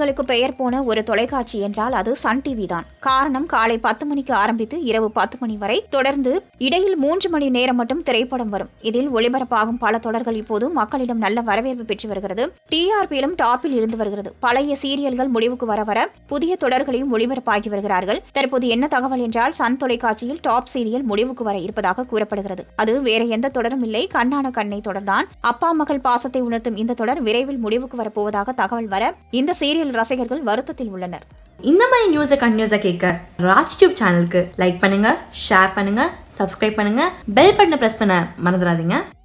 சீரியல்களுக்கு பெயர் போன ஒரு தொலைக்காட்சி என்றால் அது சன் டிவி தான் காரணம் காலை பத்து மணிக்கு ஆரம்பித்து இரவு பத்து மணி வரை தொடர்ந்து இடையில் மூன்று மணி நேரம் மட்டும் திரைப்படம் வரும் இதில் ஒளிபரப்பாகும் பல தொடர்கள் இப்போது மக்களிடம் நல்ல வரவேற்பு பெற்று வருகிறது டிஆர்பியிலும் டாப்பில் இருந்து வருகிறது பழைய சீரியல்கள் முடிவுக்கு வர வர புதிய தொடர்களையும் ஒளிபரப்பாகி வருகிறார்கள் தற்போது என்ன தகவல் என்றால் சன் தொலைக்காட்சியில் டாப் சீரியல் முடிவுக்கு வர இருப்பதாக கூறப்படுகிறது அது வேற எந்த தொடரும் இல்லை கண்ணான கண்ணை தொடர்தான் அப்பா மகள் பாசத்தை உணர்த்தும் இந்த தொடர் விரைவில் முடிவுக்கு வரப்போவதாக தகவல் வர இந்த சீரியல் ரசிகர்கள் வருத்தத்தில் உள்ளனர் இந்த மாதிரி நியூஸை கண்டினியூஸாக கேட்க ராஜ் டியூப் சேனலுக்கு லைக் பண்ணுங்க ஷேர் பண்ணுங்க சப்ஸ்கிரைப் பண்ணுங்க பெல் பட்டனை ப்ரெஸ் பண்ண மறந்துடாதீங்க